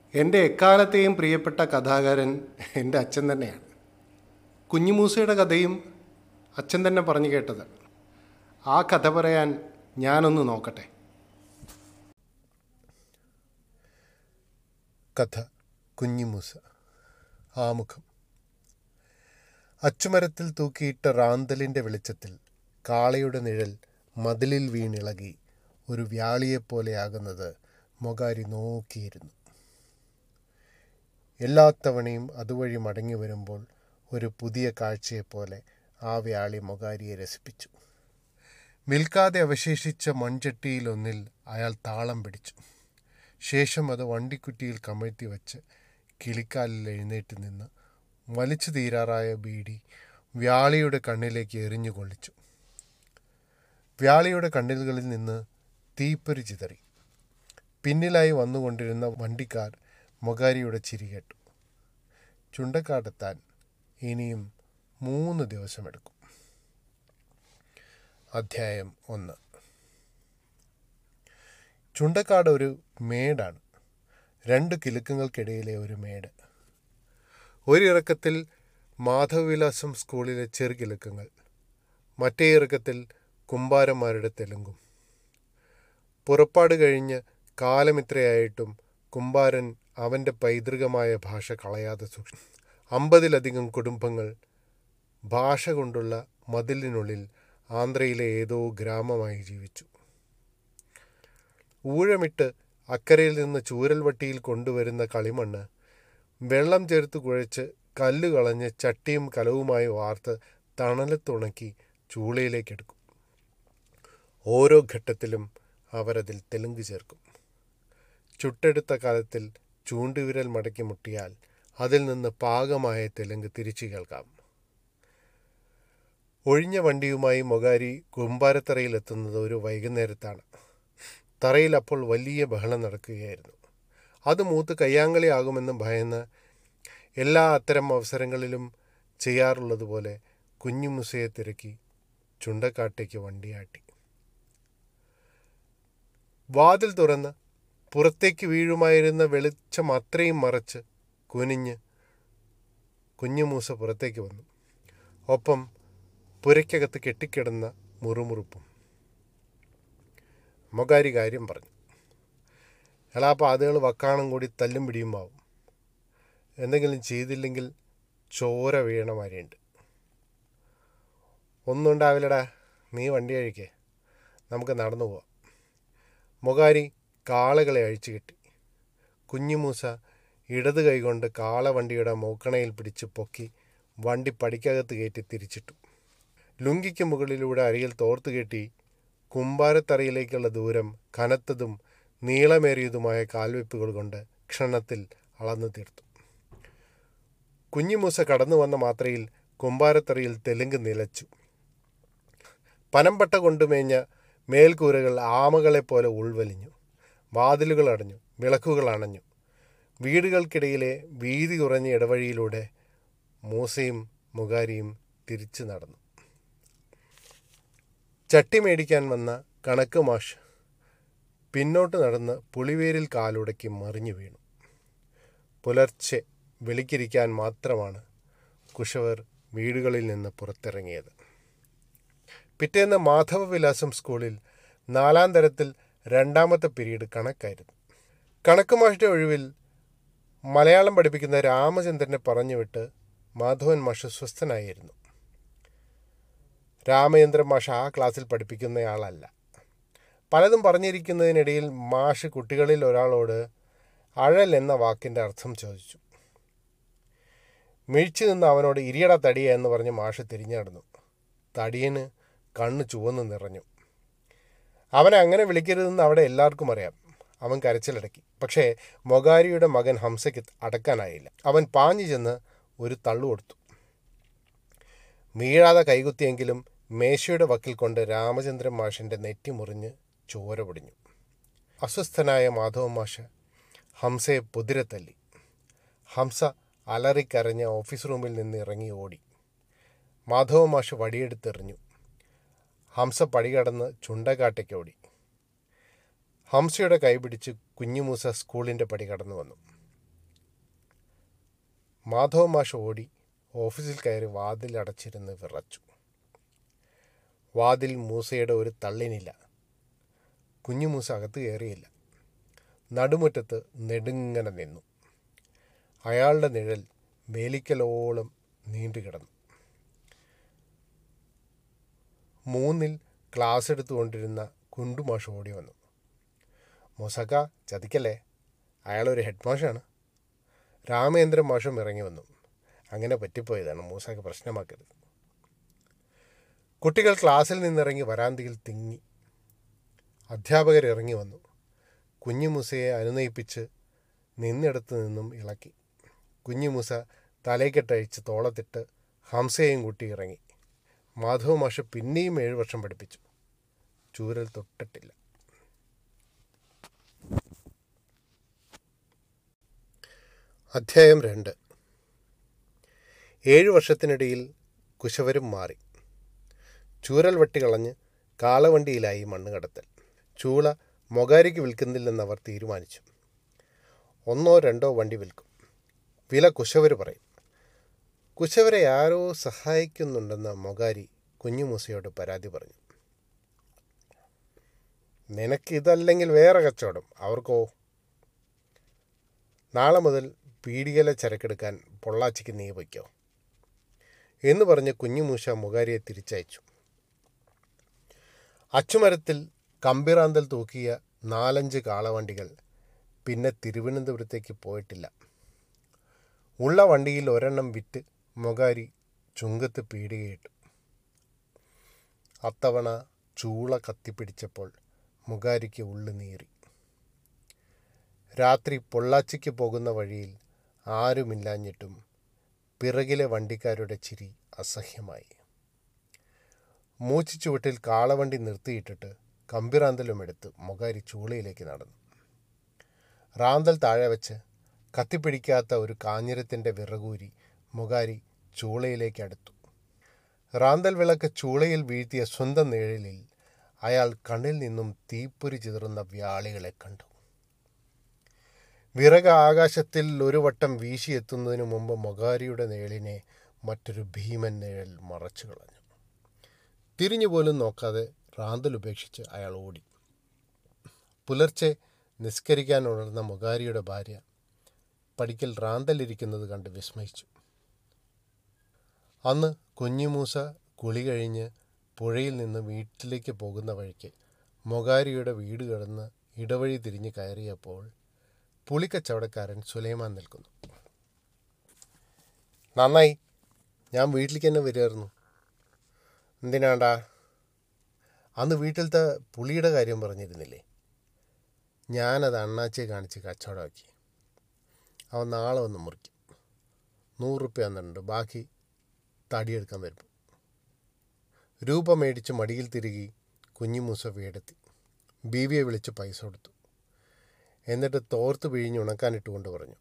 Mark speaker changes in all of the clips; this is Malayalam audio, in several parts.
Speaker 1: എൻ്റെ എക്കാലത്തെയും പ്രിയപ്പെട്ട കഥാകാരൻ എൻ്റെ അച്ഛൻ തന്നെയാണ് കുഞ്ഞുമൂസയുടെ കഥയും അച്ഛൻ തന്നെ പറഞ്ഞു കേട്ടത് ആ കഥ പറയാൻ ഞാനൊന്ന് നോക്കട്ടെ
Speaker 2: കഥ കുഞ്ഞിമൂസ ആമുഖം അച്ചുമരത്തിൽ തൂക്കിയിട്ട റാന്തലിൻ്റെ വെളിച്ചത്തിൽ കാളയുടെ നിഴൽ മതിലിൽ വീണിളകി ഒരു വ്യാളിയെപ്പോലെയാകുന്നത് മൊകാരി നോക്കിയിരുന്നു എല്ലാ തവണയും അതുവഴി മടങ്ങി വരുമ്പോൾ ഒരു പുതിയ കാഴ്ചയെപ്പോലെ ആ വ്യാളി മൊകാരിയെ രസിപ്പിച്ചു വിൽക്കാതെ അവശേഷിച്ച മൺചട്ടിയിലൊന്നിൽ അയാൾ താളം പിടിച്ചു ശേഷം അത് വണ്ടിക്കുറ്റിയിൽ കമഴ്ത്തി വച്ച് കിളിക്കാലിൽ എഴുന്നേറ്റ് നിന്ന് വലിച്ചു തീരാറായ ബീഡി വ്യാളിയുടെ കണ്ണിലേക്ക് എറിഞ്ഞു കൊള്ളിച്ചു വ്യാളിയുടെ കണ്ണിലുകളിൽ നിന്ന് തീപ്പൊരി ചിതറി പിന്നിലായി വന്നുകൊണ്ടിരുന്ന വണ്ടിക്കാർ മൊകാരിയുടെ ചിരി കേട്ടു ചുണ്ടക്കാടെത്താൻ ഇനിയും മൂന്ന് ദിവസമെടുക്കും അധ്യായം ഒന്ന് ചുണ്ടക്കാട് ഒരു മേടാണ് രണ്ട് കിലുക്കങ്ങൾക്കിടയിലെ ഒരു മേട് ഒരിറക്കത്തിൽ മാധവവിലാസം സ്കൂളിലെ ചെറുകിലുക്കങ്ങൾ മറ്റേ ഇറക്കത്തിൽ കുമ്പാരന്മാരുടെ തെലുങ്കും പുറപ്പാട് കഴിഞ്ഞ് കാലമിത്രയായിട്ടും കുമ്പാരൻ അവൻ്റെ പൈതൃകമായ ഭാഷ കളയാതെ സൂക്ഷിച്ചു അമ്പതിലധികം കുടുംബങ്ങൾ ഭാഷ കൊണ്ടുള്ള മതിലിനുള്ളിൽ ആന്ധ്രയിലെ ഏതോ ഗ്രാമമായി ജീവിച്ചു ഊഴമിട്ട് അക്കരയിൽ നിന്ന് ചൂരൽവട്ടിയിൽ കൊണ്ടുവരുന്ന കളിമണ്ണ് വെള്ളം ചേർത്ത് കുഴച്ച് കല്ല് കളഞ്ഞ് ചട്ടിയും കലവുമായി വാർത്ത് തണലത്തുണക്കി ചൂളയിലേക്കെടുക്കും ഓരോ ഘട്ടത്തിലും അവരതിൽ തെലുങ്ക് ചേർക്കും ചുട്ടെടുത്ത കാലത്തിൽ ചൂണ്ടുവിരൽ മടക്കി മുട്ടിയാൽ അതിൽ നിന്ന് പാകമായ തെലുങ്ക് തിരിച്ചു കേൾക്കാം ഒഴിഞ്ഞ വണ്ടിയുമായി മൊകാരി കുമ്പാരത്തറയിലെത്തുന്നത് ഒരു വൈകുന്നേരത്താണ് തറയിൽ അപ്പോൾ വലിയ ബഹളം നടക്കുകയായിരുന്നു അത് മൂത്ത് കയ്യാങ്കളിയാകുമെന്ന് ഭയന്ന് എല്ലാ അത്തരം അവസരങ്ങളിലും ചെയ്യാറുള്ളതുപോലെ കുഞ്ഞുമുസയെ തിരക്കി ചുണ്ടക്കാട്ടേക്ക് വണ്ടിയാട്ടി വാതിൽ തുറന്ന് പുറത്തേക്ക് വീഴുമായിരുന്ന വെളിച്ചം അത്രയും മറച്ച് കുനിഞ്ഞ് കുഞ്ഞുമൂസ പുറത്തേക്ക് വന്നു ഒപ്പം പുരയ്ക്കകത്ത് കെട്ടിക്കിടന്ന മുറുമുറുപ്പും മൊകാരി കാര്യം പറഞ്ഞു എളാപ്പ അതുകൾ വക്കാണം കൂടി തല്ലും പിടിയുമാവും എന്തെങ്കിലും ചെയ്തില്ലെങ്കിൽ ചോര വീഴണ മാതിരിയുണ്ട് ഒന്നും ഉണ്ടാവില്ലടാ നീ വണ്ടി അഴിക്കേ നമുക്ക് നടന്നു പോവാം മൊകാരി കാളകളെ അഴിച്ചു കെട്ടി കുഞ്ഞിമൂസ ഇടത് കൈകൊണ്ട് കാളവണ്ടിയുടെ മൂക്കണയിൽ പിടിച്ച് പൊക്കി വണ്ടി പടിക്കകത്ത് കയറ്റി തിരിച്ചിട്ടു ലുങ്കിക്ക് മുകളിലൂടെ അരിയിൽ തോർത്തു കെട്ടി കുമ്പാരത്തറയിലേക്കുള്ള ദൂരം കനത്തതും നീളമേറിയതുമായ കാൽവെപ്പുകൾ കൊണ്ട് ക്ഷണത്തിൽ അളന്നു തീർത്തു കുഞ്ഞിമൂസ കടന്നു വന്ന മാത്രയിൽ കുമ്പാരത്തറയിൽ തെലുങ്ക് നിലച്ചു പനമ്പട്ട കൊണ്ടുമേഞ്ഞ മേൽക്കൂരകൾ ആമകളെപ്പോലെ ഉൾവലിഞ്ഞു വാതിലുകൾ അടഞ്ഞു വിളക്കുകൾ അണഞ്ഞു വീടുകൾക്കിടയിലെ വീതി കുറഞ്ഞ ഇടവഴിയിലൂടെ മൂസയും മുകാരിയും തിരിച്ചു നടന്നു ചട്ടി മേടിക്കാൻ വന്ന കണക്ക് മാഷ് പിന്നോട്ട് നടന്ന് പുളിവേരിൽ കാലുടക്കി മറിഞ്ഞു വീണു പുലർച്ചെ വിളിക്കിരിക്കാൻ മാത്രമാണ് കുശവർ വീടുകളിൽ നിന്ന് പുറത്തിറങ്ങിയത് പിറ്റേന്ന് മാധവവിലാസം സ്കൂളിൽ നാലാം തരത്തിൽ രണ്ടാമത്തെ പീരീഡ് കണക്കായിരുന്നു കണക്ക് മാഷിൻ്റെ ഒഴിവിൽ മലയാളം പഠിപ്പിക്കുന്ന രാമചന്ദ്രനെ പറഞ്ഞുവിട്ട് മാധവൻ മാഷ് സ്വസ്ഥനായിരുന്നു രാമചന്ദ്രൻ മാഷ് ആ ക്ലാസ്സിൽ പഠിപ്പിക്കുന്നയാളല്ല പലതും പറഞ്ഞിരിക്കുന്നതിനിടയിൽ മാഷ് കുട്ടികളിൽ ഒരാളോട് അഴൽ എന്ന വാക്കിൻ്റെ അർത്ഥം ചോദിച്ചു മിഴിച്ചു നിന്ന് അവനോട് ഇരിയട തടിയ എന്ന് പറഞ്ഞ് മാഷ് തിരിഞ്ഞു നടന്നു തടിയന് കണ്ണ് ചുവന്ന് നിറഞ്ഞു അവനെ അങ്ങനെ വിളിക്കരുതെന്ന് അവിടെ എല്ലാവർക്കും അറിയാം അവൻ കരച്ചിലടക്കി പക്ഷേ മൊഗാരിയുടെ മകൻ ഹംസയ്ക്ക് അടക്കാനായില്ല അവൻ പാഞ്ഞു ചെന്ന് ഒരു തള്ളു കൊടുത്തു വീഴാതെ കൈകുത്തിയെങ്കിലും മേശയുടെ വക്കിൽ കൊണ്ട് രാമചന്ദ്രൻ മാഷിൻ്റെ നെറ്റി മുറിഞ്ഞ് ചോര പൊടിഞ്ഞു അസ്വസ്ഥനായ മാധവ മാഷ് ഹംസയെ പൊതിരെ തല്ലി ഹംസ അലറിക്കരഞ്ഞ ഓഫീസ് റൂമിൽ നിന്ന് ഇറങ്ങി ഓടി മാധവ മാഷ് വടിയെടുത്തെറിഞ്ഞു ഹംസ പടി കടന്ന് ചുണ്ടക്കാട്ടേക്ക് ഓടി ഹംസയുടെ കൈ പിടിച്ച് കുഞ്ഞുമൂസ സ്കൂളിൻ്റെ പടി കടന്നു വന്നു മാധവ മാഷ് ഓടി ഓഫീസിൽ കയറി വാതിൽ അടച്ചിരുന്ന് വിറച്ചു വാതിൽ മൂസയുടെ ഒരു തള്ളിനില്ല കുഞ്ഞു മൂസ അകത്ത് കയറിയില്ല നടുമുറ്റത്ത് നെടുങ്ങനെ നിന്നു അയാളുടെ നിഴൽ വേലിക്കലോളം നീണ്ടുകിടന്നു മൂന്നിൽ ക്ലാസ് എടുത്തുകൊണ്ടിരുന്ന കുണ്ടുമാഷ് ഓടി വന്നു മൊസക്ക ചതിക്കല്ലേ അയാളൊരു ഹെഡ് മാഷാണ് രാമേന്ദ്രൻ മാഷും ഇറങ്ങി വന്നു അങ്ങനെ പറ്റിപ്പോയതാണ് മൂസക്ക് പ്രശ്നമാക്കരുത് കുട്ടികൾ ക്ലാസ്സിൽ നിന്നിറങ്ങി വരാന്തിയിൽ തിങ്ങി അധ്യാപകർ ഇറങ്ങി വന്നു കുഞ്ഞു മൂസയെ അനുനയിപ്പിച്ച് നിന്നിടത്ത് നിന്നും ഇളക്കി കുഞ്ഞു മൂസ തലയ്ക്കെട്ടഴിച്ച് തോളത്തിട്ട് ഹംസയെയും കൂട്ടി ഇറങ്ങി മാധവ മാഷ് പിന്നെയും ഏഴ് വർഷം പഠിപ്പിച്ചു ചൂരൽ തൊട്ടിട്ടില്ല അധ്യായം രണ്ട് ഏഴു വർഷത്തിനിടയിൽ കുശവരും മാറി ചൂരൽ വെട്ടി കളഞ്ഞ് കാളവണ്ടിയിലായി മണ്ണ് കടത്തൽ ചൂള മൊകാരിക്ക് വിൽക്കുന്നില്ലെന്ന് അവർ തീരുമാനിച്ചു ഒന്നോ രണ്ടോ വണ്ടി വിൽക്കും വില കുശവർ പറയും കുശവരെ ആരോ സഹായിക്കുന്നുണ്ടെന്ന് മൊകാരി കുഞ്ഞുമൂസയോട് പരാതി പറഞ്ഞു നിനക്കിതല്ലെങ്കിൽ വേറെ കച്ചവടം അവർക്കോ നാളെ മുതൽ പീടികല ചരക്കെടുക്കാൻ പൊള്ളാച്ചിക്ക് നീ വയ്ക്കോ എന്ന് പറഞ്ഞ് കുഞ്ഞുമൂശ മുകാരിയെ തിരിച്ചയച്ചു അച്ചുമരത്തിൽ കമ്പിറാന്തൽ തൂക്കിയ നാലഞ്ച് കാളവണ്ടികൾ പിന്നെ തിരുവനന്തപുരത്തേക്ക് പോയിട്ടില്ല ഉള്ള വണ്ടിയിൽ ഒരെണ്ണം വിറ്റ് മൊകാരി ചുങ്കത്ത് പീടികയിട്ടു അത്തവണ ചൂള കത്തിപ്പിടിച്ചപ്പോൾ മുകാരിക്ക് ഉള്ളു നീറി രാത്രി പൊള്ളാച്ചിക്ക് പോകുന്ന വഴിയിൽ ആരുമില്ലാഞ്ഞിട്ടും പിറകിലെ വണ്ടിക്കാരുടെ ചിരി അസഹ്യമായി മൂച്ചിച്ചുവട്ടിൽ കാളവണ്ടി നിർത്തിയിട്ടിട്ട് കമ്പിറാന്തലും എടുത്ത് മൊകാരി ചൂളയിലേക്ക് നടന്നു റാന്തൽ താഴെ വെച്ച് കത്തിപ്പിടിക്കാത്ത ഒരു കാഞ്ഞിരത്തിൻ്റെ വിറകൂരി മുകാരി ചൂളയിലേക്ക് അടുത്തു റാന്തൽ വിളക്ക് ചൂളയിൽ വീഴ്ത്തിയ സ്വന്തം നിഴലിൽ അയാൾ കണ്ണിൽ നിന്നും തീപ്പൊരി ചിതറുന്ന വ്യാളികളെ കണ്ടു വിറക് ആകാശത്തിൽ ഒരു വട്ടം വീശിയെത്തുന്നതിനു മുമ്പ് മൊകാരിയുടെ നിഴലിനെ മറ്റൊരു ഭീമൻ നിഴൽ മറച്ചു കളഞ്ഞു തിരിഞ്ഞുപോലും നോക്കാതെ റാന്തൽ ഉപേക്ഷിച്ച് അയാൾ ഓടി പുലർച്ചെ നിസ്കരിക്കാൻ ഉണർന്ന മൊകാരിയുടെ ഭാര്യ പടിക്കൽ റാന്തലിരിക്കുന്നത് കണ്ട് വിസ്മയിച്ചു അന്ന് കുഞ്ഞിമൂസ കുളി കഴിഞ്ഞ് പുഴയിൽ നിന്ന് വീട്ടിലേക്ക് പോകുന്ന വഴിക്ക് മൊകാരിയുടെ വീട് കിടന്ന് ഇടവഴി തിരിഞ്ഞ് കയറിയപ്പോൾ പുളിക്കച്ചവടക്കാരൻ സുലൈമാൻ നിൽക്കുന്നു നന്നായി ഞാൻ വീട്ടിലേക്ക് തന്നെ വരുമായിരുന്നു എന്തിനാണ്ടാ അന്ന് വീട്ടിലത്തെ പുളിയുടെ കാര്യം പറഞ്ഞിരുന്നില്ലേ ഞാനത് അണ്ണാച്ചിയെ കാണിച്ച് കച്ചവടമാക്കി അവൻ നാളെ വന്ന് മുറിക്കും നൂറ് റുപ്യ തന്നിട്ടുണ്ട് ബാക്കി തടിയെടുക്കാൻ വരുമ്പോൾ രൂപ മേടിച്ച് മടിയിൽ തിരുകി കുഞ്ഞിമൂസ വീടെത്തി ബീവിയെ വിളിച്ച് പൈസ കൊടുത്തു എന്നിട്ട് തോർത്ത് പിഴിഞ്ഞ് ഉണക്കാനിട്ടുകൊണ്ട് പറഞ്ഞു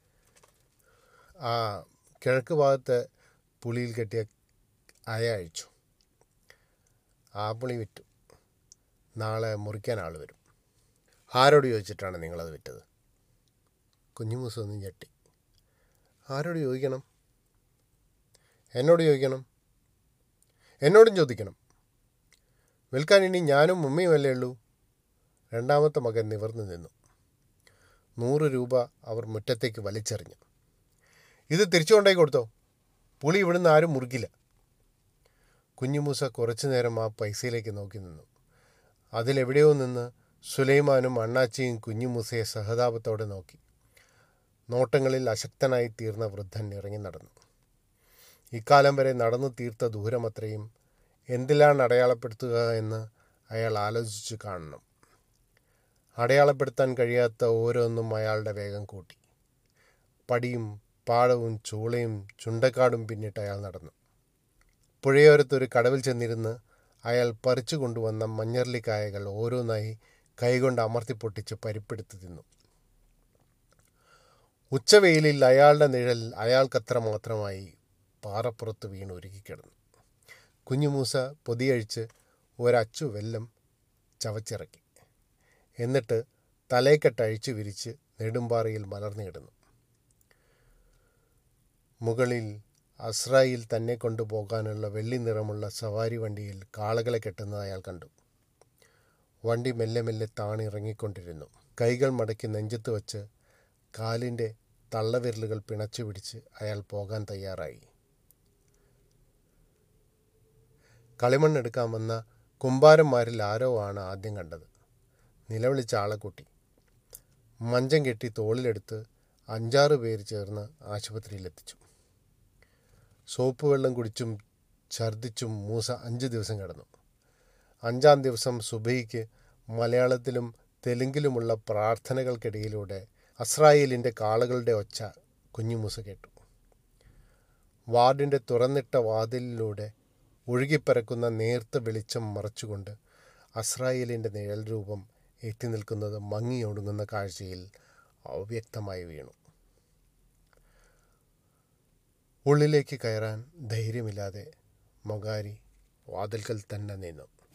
Speaker 2: ആ കിഴക്ക് ഭാഗത്തെ പുളിയിൽ കെട്ടിയ അയ അഴിച്ചു ആ പുളി വിറ്റു നാളെ മുറിക്കാൻ ആൾ വരും ആരോട് ചോദിച്ചിട്ടാണ് നിങ്ങളത് വിറ്റത് കുഞ്ഞുമൂസ ഒന്ന് ഞെട്ടി ആരോട് ചോദിക്കണം എന്നോട് ചോദിക്കണം എന്നോടും ചോദിക്കണം വിൽക്കാൻ ഇനി ഞാനും ഉമ്മയും അല്ലേ ഉള്ളൂ രണ്ടാമത്തെ മകൻ നിവർന്നു നിന്നു നൂറ് രൂപ അവർ മുറ്റത്തേക്ക് വലിച്ചെറിഞ്ഞു ഇത് തിരിച്ചു കൊണ്ടേക്ക് കൊടുത്തോ പുളി ഇവിടുന്ന് ആരും മുറുക്കില്ല കുഞ്ഞുമൂസ കുറച്ചു നേരം ആ പൈസയിലേക്ക് നോക്കി നിന്നു അതിലെവിടെയോ നിന്ന് സുലൈമാനും അണ്ണാച്ചിയും കുഞ്ഞുമൂസയെ സഹതാപത്തോടെ നോക്കി നോട്ടങ്ങളിൽ അശക്തനായി തീർന്ന വൃദ്ധൻ ഇറങ്ങി നടന്നു ഇക്കാലം വരെ നടന്നു തീർത്ത ദൂരമത്രയും എന്തിലാണ് അടയാളപ്പെടുത്തുക എന്ന് അയാൾ ആലോചിച്ചു കാണണം അടയാളപ്പെടുത്താൻ കഴിയാത്ത ഓരോന്നും അയാളുടെ വേഗം കൂട്ടി പടിയും പാടവും ചൂളയും ചുണ്ടക്കാടും പിന്നിട്ട് അയാൾ നടന്നു പുഴയോരത്തൊരു കടവിൽ ചെന്നിരുന്ന് അയാൾ പറിച്ചു കൊണ്ടുവന്ന മഞ്ഞർലിക്കായകൾ ഓരോന്നായി കൈകൊണ്ട് അമർത്തി പൊട്ടിച്ച് പരിപ്പെടുത്ത് തിന്നു ഉച്ചവെയിലിൽ അയാളുടെ നിഴൽ അയാൾക്കത്ര മാത്രമായി പാറപ്പുറത്ത് വീണ് ഒരുക്കിക്കിടന്നു കുഞ്ഞുമൂസ പൊതിയഴിച്ച് ഒരച്ചു വെല്ലം ചവച്ചിറക്കി എന്നിട്ട് തലയ്ക്കെട്ട് അഴിച്ചു വിരിച്ച് നെടുമ്പാറയിൽ മലർന്നു കിടന്നു മുകളിൽ അസ്രായിൽ തന്നെ കൊണ്ടുപോകാനുള്ള വെള്ളി നിറമുള്ള സവാരി വണ്ടിയിൽ കാളകളെ കെട്ടുന്നത് അയാൾ കണ്ടു വണ്ടി മെല്ലെ മെല്ലെ താണിറങ്ങിക്കൊണ്ടിരുന്നു കൈകൾ മടക്കി നെഞ്ചത്ത് വച്ച് കാലിൻ്റെ തള്ളവിരലുകൾ പിണച്ചു പിടിച്ച് അയാൾ പോകാൻ തയ്യാറായി കളിമണ്ണെടുക്കാൻ വന്ന കുമ്പാരന്മാരിൽ ആരോ ആണ് ആദ്യം കണ്ടത് നിലവിളിച്ച ആളെ കൂട്ടി മഞ്ചം കെട്ടി തോളിലെടുത്ത് അഞ്ചാറ് പേര് ചേർന്ന് ആശുപത്രിയിലെത്തിച്ചു സോപ്പ് വെള്ളം കുടിച്ചും ഛർദ്ദിച്ചും മൂസ അഞ്ച് ദിവസം കിടന്നു അഞ്ചാം ദിവസം സുബൈക്ക് മലയാളത്തിലും തെലുങ്കിലുമുള്ള പ്രാർത്ഥനകൾക്കിടയിലൂടെ അസ്രായേലിൻ്റെ കാളുകളുടെ ഒച്ച കുഞ്ഞുമൂസ കേട്ടു വാർഡിൻ്റെ തുറന്നിട്ട വാതിലിലൂടെ ഒഴുകിപ്പരക്കുന്ന നേർത്ത വെളിച്ചം മറച്ചുകൊണ്ട് അസ്രായേലിൻ്റെ നിഴൽ രൂപം എത്തി നിൽക്കുന്നത് മങ്ങിയൊടുങ്ങുന്ന കാഴ്ചയിൽ അവ്യക്തമായി വീണു ഉള്ളിലേക്ക് കയറാൻ ധൈര്യമില്ലാതെ മൊഗാരി വാതിൽക്കൽ തന്നെ നിന്നു